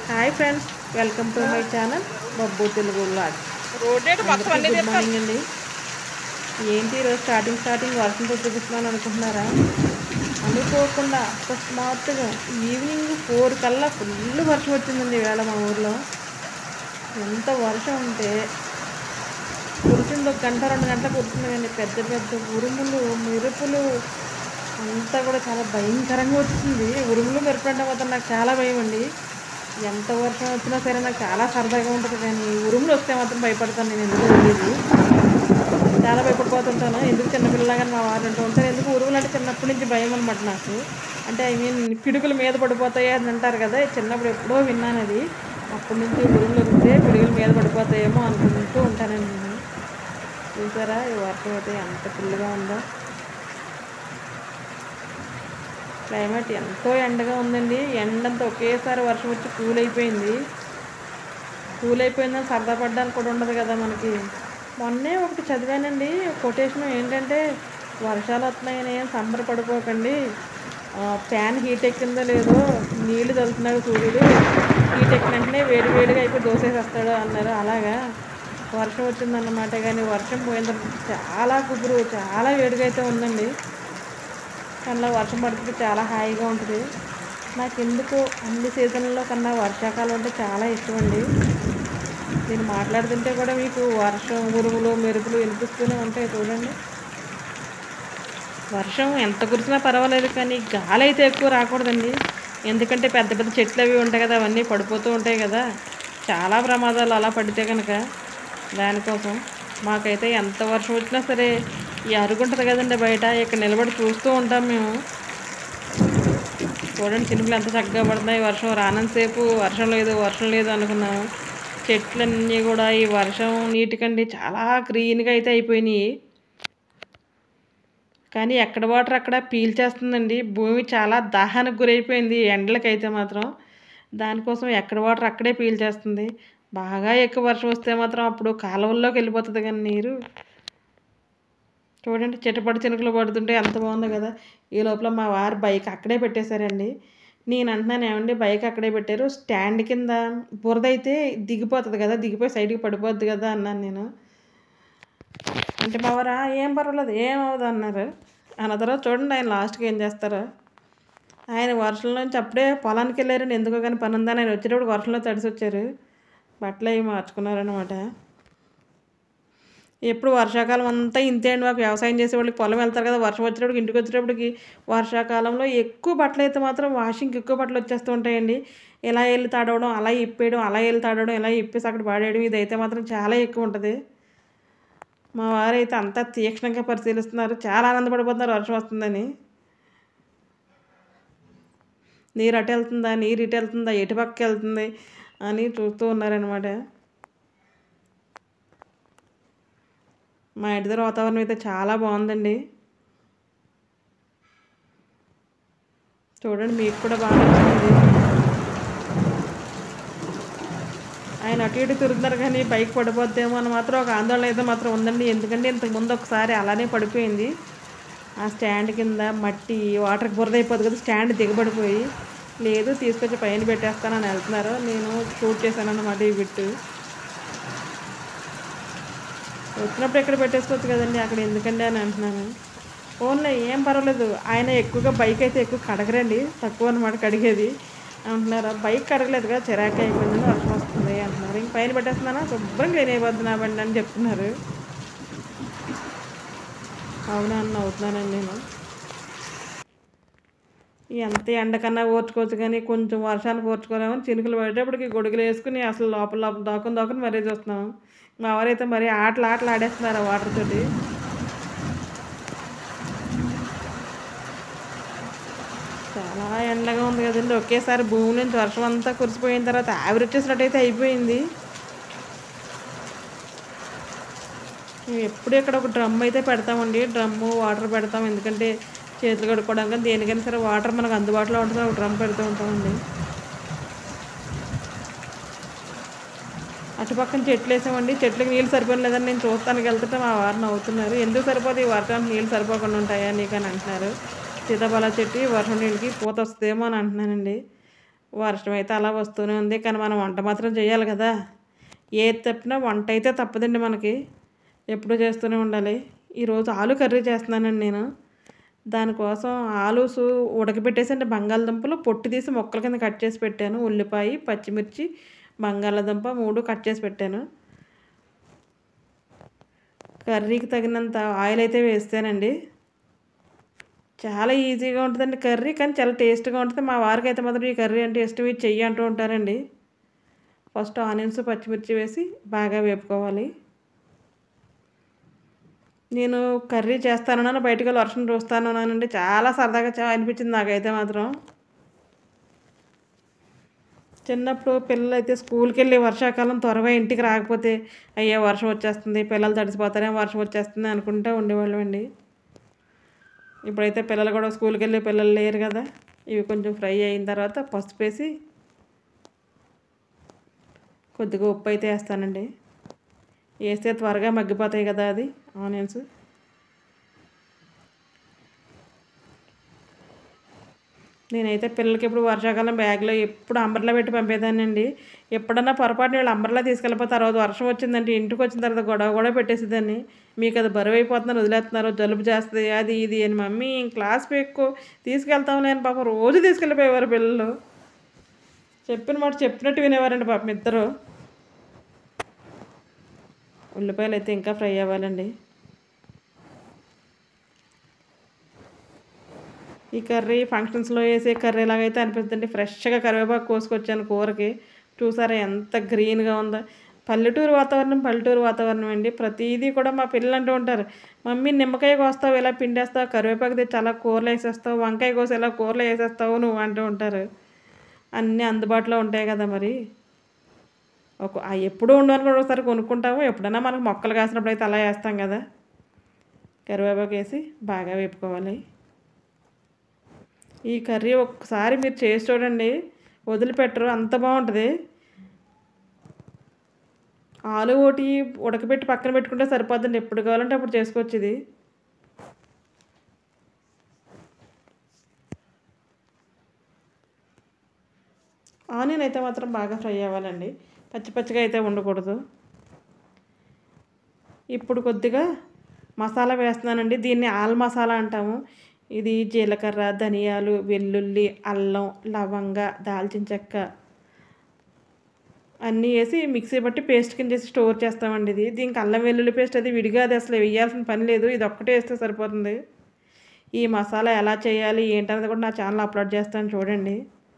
hi friends welcome to my channel Babbu Telugu vlogs road మొత్తం అన్ని good morning అండి ఏంటి ఈరోజు స్టార్టింగ్ స్టార్టింగ్ వర్షంతో చూపిస్తున్నాను అనుకుంటున్నారా అనుకోకుండా అకస్మాత్తుగా ఈవినింగ్ ఫోర్ కల్లా ఫుల్ వర్షం వచ్చిందండి ఈవేళ మా ఊర్లో ఎంత వర్షం ఉంటే కురిసింది ఒక గంట రెండు గంటలు కురిసింది కానీ పెద్ద పెద్ద ఉరుములు మెరుపులు అంతా కూడా చాలా భయంకరంగా వచ్చింది ఉరుములు మెరుపులు అంటే మాత్రం నాకు చాలా భయం అండి ఎంత వర్షం వచ్చినా సరే నాకు చాలా సరదాగా ఉంటుంది కానీ ఉరుములు వస్తే మాత్రం భయపడతాను నేను ఎందుకు తెలియదు చాలా భయపడిపోతుంటాను ఎందుకు చిన్నపిల్లలాగా మా వారు అంటూ ఉంటారు ఎందుకు ఉరుములు అంటే చిన్నప్పటి నుంచి భయం అనమాట నాకు అంటే ఐ మీన్ పిడుగుల మీద పడిపోతాయి అని అంటారు కదా చిన్నప్పుడు ఎప్పుడో విన్నాను అది అప్పటి నుంచి ఉరుములు వస్తే పిడుగుల మీద పడిపోతాయేమో అనుకుంటూ ఉంటానండి నేను చూసారా ఈ వర్షం అయితే ఎంత ఫుల్గా ఉందో క్లైమేట్ ఎంతో ఎండగా ఉందండి ఎండంతా ఒకేసారి వర్షం వచ్చి కూల్ అయిపోయింది కూల్ అయిపోయిందని సరదా పడ్డానికి కూడా ఉండదు కదా మనకి మొన్నే ఒకటి చదివానండి కొటేషన్ ఏంటంటే వర్షాలు వస్తున్నాయని ఏం సంబరపడిపోకండి ఆ, ఫ్యాన్ హీట్ ఎక్కిందో లేదో నీళ్లు తలుతున్నాడు సూర్యుడు హీట్ ఎక్కిన వెంటనే వేడి వేడిగా అయిపోయి దోసేసేస్తాడు అన్నారు అలాగా వర్షం వచ్చిందన్నమాట కానీ వర్షం పోయిన తర్వాత చాలా కుదురు చాలా వేడిగా అయితే ఉందండి కన్నా వర్షం పడితే చాలా హాయిగా ఉంటుంది నాకు ఎందుకు అన్ని సీజన్లలో కన్నా వర్షాకాలం అంటే చాలా ఇష్టం అండి నేను మాట్లాడుతుంటే కూడా మీకు వర్షం ఉరుములు మెరుపులు వినిపిస్తూనే ఉంటాయి చూడండి వర్షం ఎంత కురిసినా పర్వాలేదు కానీ గాలి అయితే ఎక్కువ రాకూడదండి ఎందుకంటే పెద్ద పెద్ద చెట్లు అవి ఉంటాయి కదా అవన్నీ పడిపోతూ ఉంటాయి కదా చాలా ప్రమాదాలు అలా పడితే కనుక దానికోసం మాకైతే ఎంత వర్షం వచ్చినా సరే ఈ అరుగుంటుంది కదండి బయట ఇక్కడ నిలబడి చూస్తూ ఉంటాం మేము చూడండి చినుకులు ఎంత చక్కగా పడుతున్నాయి వర్షం రానంతసేపు వర్షం లేదు వర్షం లేదు అనుకున్నాము చెట్లన్నీ కూడా ఈ వర్షం నీటికండి చాలా గ్రీన్గా అయితే అయిపోయినాయి కానీ ఎక్కడ వాటర్ అక్కడ పీల్చేస్తుందండి భూమి చాలా దాహానికి గురైపోయింది ఈ ఎండలకైతే మాత్రం దానికోసం ఎక్కడ వాటర్ అక్కడే పీల్చేస్తుంది బాగా ఎక్కువ వర్షం వస్తే మాత్రం అప్పుడు కాలువల్లోకి వెళ్ళిపోతుంది కానీ నీరు చూడండి చిటపడి చినుకులు పడుతుంటే ఎంత బాగుందో కదా ఈ లోపల మా వారు బైక్ అక్కడే పెట్టేశారండి నేను అంటున్నాను ఏమండి బైక్ అక్కడే పెట్టారు స్టాండ్ కింద బురద అయితే దిగిపోతుంది కదా దిగిపోయి సైడ్కి పడిపోద్ది కదా అన్నాను నేను అంటే మా వారు "ఆ, ఏం పర్వాలేదు ఏం అవ్వదు అన్నారు అన్న తర్వాత చూడండి ఆయన లాస్ట్కి ఏం చేస్తారో ఆయన వర్షంలో నుంచి అప్పుడే పొలానికి వెళ్ళారండి ఎందుకో కానీ పని ఉందని ఆయన వచ్చేటప్పుడు వర్షంలో తడిసి వచ్చారు బట్టలు అవి మార్చుకున్నారనమాట ఎప్పుడు వర్షాకాలం అంతా ఇంతే అండి మాకు వ్యవసాయం చేసే వాళ్ళకి పొలం వెళ్తారు కదా వర్షం వచ్చేటప్పటికి ఇంటికి వచ్చేటప్పటికి వర్షాకాలంలో ఎక్కువ బట్టలు అయితే మాత్రం వాషింగ్కి ఎక్కువ బట్టలు వచ్చేస్తూ ఉంటాయండి ఇలా వెళ్ళి తాడవడం అలా ఇప్పేయడం అలా వెళ్ళి తాడవడం ఇలా ఇప్పేసి అక్కడ పాడేయడం ఇది అయితే మాత్రం చాలా ఎక్కువ ఉంటుంది మా వారైతే అంతా తీక్షణంగా పరిశీలిస్తున్నారు చాలా ఆనందపడిపోతున్నారు వర్షం వస్తుందని నీరు అటు వెళ్తుందా నీరు ఇటు వెళ్తుందా ఎటు పక్కకి వెళ్తుంది అని చూస్తూ ఉన్నారనమాట మా ఇంటి దగ్గర వాతావరణం అయితే చాలా బాగుందండి చూడండి మీకు కూడా బాగా నచ్చింది ఆయన అటు ఇటు తిరుగుతున్నారు కానీ బైక్ పడిపోద్దేమో అని మాత్రం ఒక ఆందోళన అయితే మాత్రం ఉందండి ఎందుకంటే ఇంతకు ముందు ఒకసారి అలానే పడిపోయింది ఆ స్టాండ్ కింద మట్టి వాటర్కి బురద అయిపోతుంది కదా స్టాండ్ దిగబడిపోయి లేదు తీసుకొచ్చి పైన పెట్టేస్తానని వెళ్తున్నారు నేను షూట్ చేశాను అన్నమాట ఈ బిట్టు వచ్చినప్పుడు ఎక్కడ పెట్టేసుకోవచ్చు కదండి అక్కడ ఎందుకండి అని అంటున్నాను ఓన్లీ ఏం పర్వాలేదు ఆయన ఎక్కువగా బైక్ అయితే ఎక్కువ కడగరండి తక్కువ అనమాట కడిగేది అంటున్నారు బైక్ కడగలేదు కదా చిరాకు అయిపోయిందని వర్షం వస్తుంది అంటున్నారు ఇంక పైన పెట్టేస్తున్నానా శుభ్రం క్లీన్ అయిపోద్ది నా బండి అని చెప్తున్నారు అవునా అన్న అవుతున్నానండి నేను ఎంత ఎండకన్నా ఓర్చుకోవచ్చు కానీ కొంచెం వర్షానికి ఓర్చుకోలేమని చినుకులు పడేటప్పటికి గొడుగులు వేసుకుని అసలు లోపల లోపల దాకుని దాకుని మరీ చూస్తున్నాం మా వారైతే మరి ఆటలు ఆటలు ఆడేస్తున్నారు ఆ వాటర్ తోటి చాలా ఎండగా ఉంది కదండి ఒకేసారి భూమి నుంచి వర్షం అంతా కురిసిపోయిన తర్వాత ఆవిరి వచ్చేసినట్టయితే అయిపోయింది మేము ఎప్పుడు ఇక్కడ ఒక డ్రమ్ అయితే పెడతామండి డ్రమ్ము వాటర్ పెడతాం ఎందుకంటే చేతులు కడుక్కోవడానికి కానీ దేనికైనా సరే వాటర్ మనకు అందుబాటులో ఉంటుంది ఒక డ్రమ్ పెడుతూ ఉంటామండి అటు పక్కన చెట్లు వేసామండి చెట్లకి నీళ్ళు సరిపోలేదని నేను చూస్తానికి వెళ్తుంటే మా వారిని అవుతున్నారు ఎందుకు సరిపోతే ఈ వర్షానికి నీళ్ళు సరిపోకుండా ఉంటాయా నీకు అని అంటున్నారు సీతాఫల చెట్టు ఈ వర్షం నీళ్ళకి పూత వస్తుందేమో అని అంటున్నానండి వర్షం అయితే అలా వస్తూనే ఉంది కానీ మనం వంట మాత్రం చేయాలి కదా ఏది తప్పినా వంట అయితే తప్పదండి మనకి ఎప్పుడూ చేస్తూనే ఉండాలి ఈరోజు ఆలు కర్రీ చేస్తున్నానండి నేను దానికోసం ఆలూసు ఉడకబెట్టేసి అంటే బంగాళదుంపలు పొట్టు తీసి మొక్కల కింద కట్ చేసి పెట్టాను ఉల్లిపాయ పచ్చిమిర్చి బంగాళదుంప మూడు కట్ చేసి పెట్టాను కర్రీకి తగినంత ఆయిల్ అయితే వేస్తానండి చాలా ఈజీగా ఉంటుందండి కర్రీ కానీ చాలా టేస్ట్గా ఉంటుంది మా వారికి అయితే మాత్రం ఈ కర్రీ అంటే ఇష్టం ఇది చెయ్యి అంటూ ఉంటారండి ఫస్ట్ ఆనియన్స్ పచ్చిమిర్చి వేసి బాగా వేపుకోవాలి నేను కర్రీ చేస్తానన్నాను బయటకు వెళ్ళి వర్షం చూస్తానన్నానండి చాలా సరదాగా చా అనిపించింది నాకైతే మాత్రం చిన్నప్పుడు పిల్లలు అయితే స్కూల్కి వెళ్ళి వర్షాకాలం త్వరగా ఇంటికి రాకపోతే అయ్యో వర్షం వచ్చేస్తుంది పిల్లలు తడిసిపోతారేమో వర్షం వచ్చేస్తుంది అనుకుంటూ ఉండేవాళ్ళం అండి ఇప్పుడైతే పిల్లలు కూడా స్కూల్కి వెళ్ళే పిల్లలు లేరు కదా ఇవి కొంచెం ఫ్రై అయిన తర్వాత పసుపు వేసి కొద్దిగా ఉప్పు అయితే వేస్తానండి వేస్తే త్వరగా మగ్గిపోతాయి కదా అది ఆనియన్స్ నేనైతే పిల్లలకి ఇప్పుడు వర్షాకాలం బ్యాగ్లో ఎప్పుడు అంబర్లా పెట్టి పంపేదానండి ఎప్పుడన్నా పొరపాటు వీళ్ళు అంబర్లా తీసుకెళ్ళిపోతే ఆ రోజు వర్షం వచ్చిందంటే ఇంటికి వచ్చిన తర్వాత గొడవ కూడా పెట్టేసేదాన్ని మీకు అది బరువు అయిపోతున్నారు వదిలేస్తున్నారు జలుబు చేస్తుంది అది ఇది అని మమ్మీ క్లాస్ ఎక్కువ తీసుకెళ్తాం లేని పాపం రోజు తీసుకెళ్ళిపోయేవారు పిల్లలు చెప్పిన మాట చెప్పినట్టు వినేవారండి పాపం ఇద్దరు ఉల్లిపాయలు అయితే ఇంకా ఫ్రై అవ్వాలండి ఈ కర్రీ ఫంక్షన్స్లో వేసే కర్రీ లాగైతే అనిపిస్తుంది ఫ్రెష్గా కరివేపాకు కోసుకొచ్చాను కూరకి చూసారా ఎంత గ్రీన్గా ఉందో పల్లెటూరు వాతావరణం పల్లెటూరు వాతావరణం అండి ప్రతిదీ కూడా మా పిల్లలు అంటూ ఉంటారు మమ్మీ నిమ్మకాయ కోస్తావు ఇలా పిండేస్తావు కరివేపాకు తెచ్చి అలా కూరలు వేసేస్తావు వంకాయ కోసి ఇలా కూరలు వేసేస్తావు నువ్వు అంటూ ఉంటారు అన్నీ అందుబాటులో ఉంటాయి కదా మరి ఒక ఆ ఎప్పుడూ ఉండవని కూడా ఒకసారి కొనుక్కుంటాము ఎప్పుడైనా మనకు మొక్కలు కాసినప్పుడు అయితే అలా వేస్తాం కదా కరివేపాకు వేసి బాగా వేపుకోవాలి ఈ కర్రీ ఒక్కసారి మీరు చేసి చూడండి వదిలిపెట్టరు అంత బాగుంటుంది ఆలు ఒకటి ఉడకబెట్టి పక్కన పెట్టుకుంటే సరిపోద్దండి ఎప్పుడు కావాలంటే అప్పుడు చేసుకోవచ్చు ఇది ఆనియన్ అయితే మాత్రం బాగా ఫ్రై అవ్వాలండి పచ్చి పచ్చిగా అయితే ఉండకూడదు ఇప్పుడు కొద్దిగా మసాలా వేస్తున్నానండి దీన్ని ఆల్ మసాలా అంటాము ఇది జీలకర్ర ధనియాలు వెల్లుల్లి అల్లం లవంగ దాల్చిన చెక్క అన్నీ వేసి మిక్సీ బట్టి పేస్ట్ కింద చేసి స్టోర్ చేస్తామండి ఇది దీనికి అల్లం వెల్లుల్లి పేస్ట్ అది విడిగా అది అసలు వేయాల్సిన పని లేదు ఇది ఒక్కటే వేస్తే సరిపోతుంది ఈ మసాలా ఎలా చేయాలి ఏంటనేది కూడా నా ఛానల్ అప్లోడ్ చేస్తాను చూడండి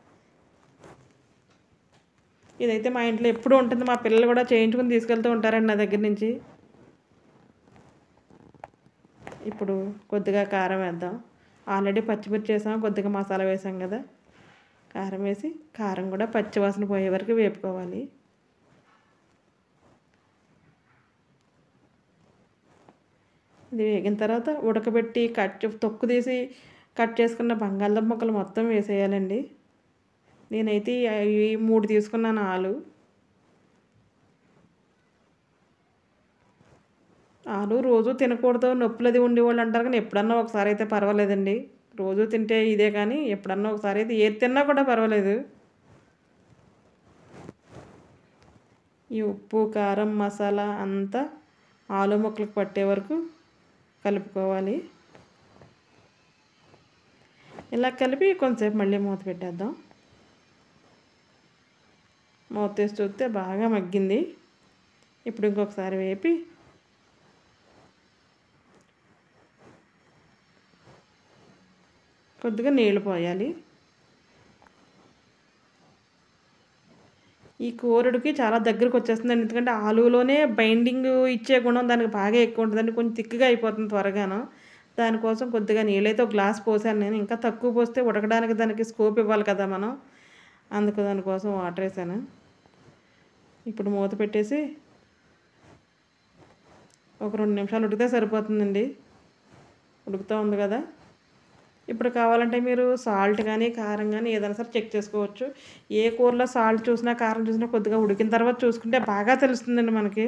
ఇదైతే మా ఇంట్లో ఎప్పుడూ ఉంటుంది మా పిల్లలు కూడా చేయించుకుని తీసుకెళ్తూ ఉంటారండి నా దగ్గర నుంచి ఇప్పుడు కొద్దిగా కారం వేద్దాం ఆల్రెడీ పచ్చిమిర్చి వేసాం కొద్దిగా మసాలా వేసాం కదా కారం వేసి కారం కూడా పచ్చివాసన పోయే వరకు వేపుకోవాలి ఇది వేగిన తర్వాత ఉడకబెట్టి కట్ తొక్కు తీసి కట్ చేసుకున్న బంగాళదుంప ముక్కలు మొత్తం వేసేయాలండి నేనైతే ఈ మూడు తీసుకున్నాను ఆలు ఆలు రోజు తినకూడదు నొప్పులు అది ఉండేవాళ్ళు అంటారు కానీ ఎప్పుడన్నా ఒకసారి అయితే పర్వాలేదండి రోజు తింటే ఇదే కానీ ఎప్పుడన్నా ఒకసారి అయితే ఏది తిన్నా కూడా పర్వాలేదు ఈ ఉప్పు కారం మసాలా అంతా ఆలు ముక్కలకు పట్టే వరకు కలుపుకోవాలి ఇలా కలిపి కొంతసేపు మళ్ళీ మూత పెట్టేద్దాం మూత తీసి చూస్తే బాగా మగ్గింది ఇప్పుడు ఇంకొకసారి వేపి కొద్దిగా నీళ్ళు పోయాలి ఈ కూరడికి చాలా దగ్గరకు వచ్చేస్తుందండి ఎందుకంటే ఆలులోనే బైండింగ్ ఇచ్చే గుణం దానికి బాగా ఎక్కువ ఉంటుందండి కొంచెం తిక్కుగా అయిపోతుంది త్వరగాను దానికోసం కొద్దిగా నీళ్ళైతే ఒక గ్లాస్ పోసాను నేను ఇంకా తక్కువ పోస్తే ఉడకడానికి దానికి స్కోప్ ఇవ్వాలి కదా మనం అందుకు దానికోసం వాటర్ వేసాను ఇప్పుడు మూత పెట్టేసి ఒక రెండు నిమిషాలు ఉడికితే సరిపోతుందండి ఉడుకుతూ ఉంది కదా ఇప్పుడు కావాలంటే మీరు సాల్ట్ కానీ కారం కానీ ఏదైనా సరే చెక్ చేసుకోవచ్చు ఏ కూరలో సాల్ట్ చూసినా కారం చూసినా కొద్దిగా ఉడికిన తర్వాత చూసుకుంటే బాగా తెలుస్తుందండి మనకి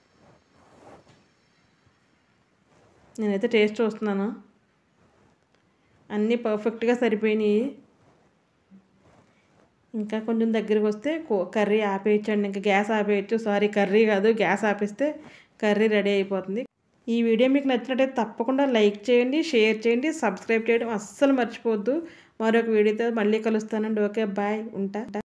నేనైతే టేస్ట్ చూస్తున్నాను అన్నీ పర్ఫెక్ట్గా సరిపోయినాయి ఇంకా కొంచెం దగ్గరికి వస్తే కో- కర్రీ ఆపేయచ్చండి ఇంకా గ్యాస్ ఆపేయచ్చు సారీ కర్రీ కాదు గ్యాస్ ఆపేస్తే కర్రీ రెడీ అయిపోతుంది ఈ వీడియో మీకు నచ్చినట్టయితే తప్పకుండా లైక్ చేయండి షేర్ చేయండి సబ్స్క్రైబ్ చేయడం అస్సలు మర్చిపోవద్దు మరొక వీడియోతో మళ్ళీ కలుస్తానండి ఓకే బాయ్ ఉంటా